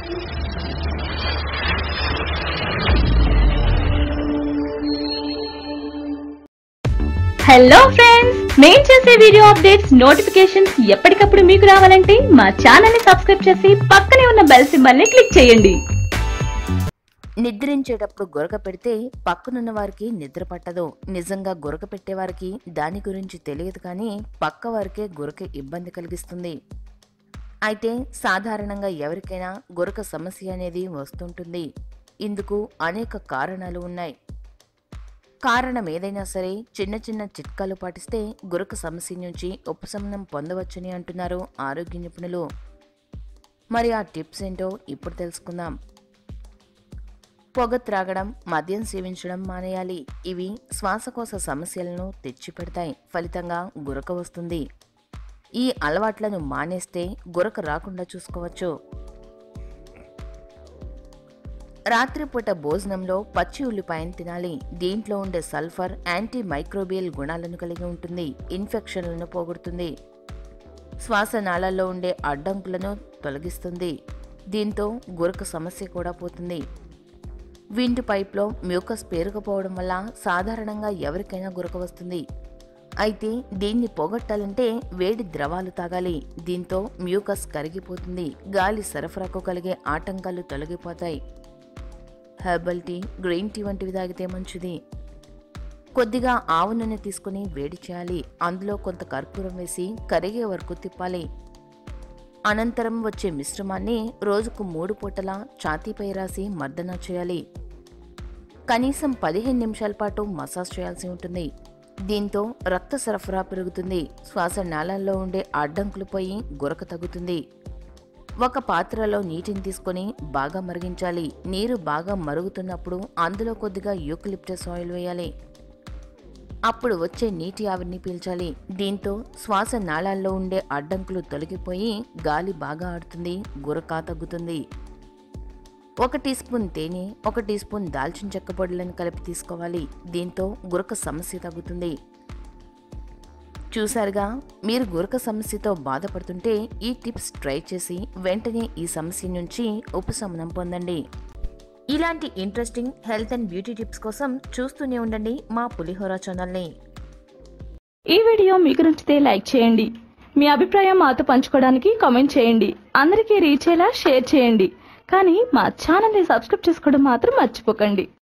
hello friends మేం చేసే video updates notifications ఎప్పటికప్పుడు మీకు రావాలంటే మా ఛానల్ ని సబ్స్క్రైబ్ చేసి పక్కనే ఉన్న బెల్ సింబల్ ని క్లిక్ చేయండి నిద్రించేటప్పుడు గొరక పెడితే పక్కనున్న వారికి నిద్ర పట్టదు నిజంగా గొరక పెట్టేవారికి దాని గురించి తెలియదు కానీ పక్క వారికే గొరక ఇబ్బంది కలిగిస్తుంది అయితే సాధారణంగా ఎవరికైనా గొరక సమస్య అనేది వస్తుంటుంది ఇందుకు అనేక కారణాలు ఉన్నాయి కారణం ఏదైనా సరే చిన్న చిన్న చిట్కాలు పాటిస్తే గురక సమస్య నుంచి ఉపశమనం పొందవచ్చని అంటున్నారు ఆరోగ్య నిపుణులు మరి ఆ టిప్స్ ఏంటో ఇప్పుడు తెలుసుకుందాం పొగ త్రాగడం మద్యం సేవించడం మానేయాలి ఇవి శ్వాసకోశ సమస్యలను తెచ్చిపెడతాయి ఫలితంగా గురక వస్తుంది ఈ అలవాట్లను మానేస్తే గురక రాకుండా చూసుకోవచ్చు రాత్రిపూట భోజనంలో పచ్చి ఉల్లిపాయను తినాలి దీంట్లో ఉండే సల్ఫర్ యాంటీ మైక్రోబియల్ గుణాలను కలిగి ఉంటుంది ఇన్ఫెక్షన్లను పోగొడుతుంది శ్వాసనాళాల్లో ఉండే అడ్డంకులను తొలగిస్తుంది దీంతో గురక సమస్య కూడా పోతుంది విండ్ పైప్లో మ్యూకస్ పేరుకుపోవడం వల్ల సాధారణంగా ఎవరికైనా గురక వస్తుంది అయితే దీన్ని పోగొట్టాలంటే వేడి ద్రవాలు తాగాలి దీంతో మ్యూకస్ కరిగిపోతుంది గాలి సరఫరాకు కలిగే ఆటంకాలు తొలగిపోతాయి హెర్బల్ టీ గ్రీన్ టీ వంటివి తాగితే మంచిది కొద్దిగా ఆవు నూనె తీసుకుని వేడి చేయాలి అందులో కొంత కర్పూరం వేసి కరిగే వరకు తిప్పాలి అనంతరం వచ్చే మిశ్రమాన్ని రోజుకు మూడు పూటలా ఛాతీపై రాసి మర్దన చేయాలి కనీసం పదిహేను నిమిషాల పాటు మసాజ్ చేయాల్సి ఉంటుంది దీంతో రక్త సరఫరా పెరుగుతుంది శ్వాస నాళాల్లో ఉండే అడ్డంకులు పోయి గురక తగ్గుతుంది ఒక పాత్రలో నీటిని తీసుకొని బాగా మరిగించాలి నీరు బాగా మరుగుతున్నప్పుడు అందులో కొద్దిగా యూకలిప్టస్ ఆయిల్ వేయాలి అప్పుడు వచ్చే నీటి ఆవిరిని పీల్చాలి దీంతో శ్వాస నాళాల్లో ఉండే అడ్డంకులు తొలగిపోయి గాలి బాగా ఆడుతుంది గురక తగ్గుతుంది ఒక టీ స్పూన్ తేనె ఒక టీ స్పూన్ దాల్చిన చెక్క పొడులను కలిపి తీసుకోవాలి దీంతో గురక సమస్య తగ్గుతుంది చూసారుగా మీరు గురక సమస్యతో బాధపడుతుంటే ఈ టిప్స్ ట్రై చేసి వెంటనే ఈ సమస్య నుంచి ఉపశమనం పొందండి ఇలాంటి interesting health and beauty tips కోసం చూస్తూనే ఉండండి మా పులిహోర ఛానల్ని ఈ వీడియో మీకు నచ్చితే లైక్ చేయండి మీ అభిప్రాయం మాతో పంచుకోవడానికి కామెంట్ చేయండి అందరికీ రీచ్ అయ్యేలా షేర్ చేయండి కానీ మా ఛానల్ ని సబ్స్క్రైబ్ చేసుకోవడం మాత్రం మర్చిపోకండి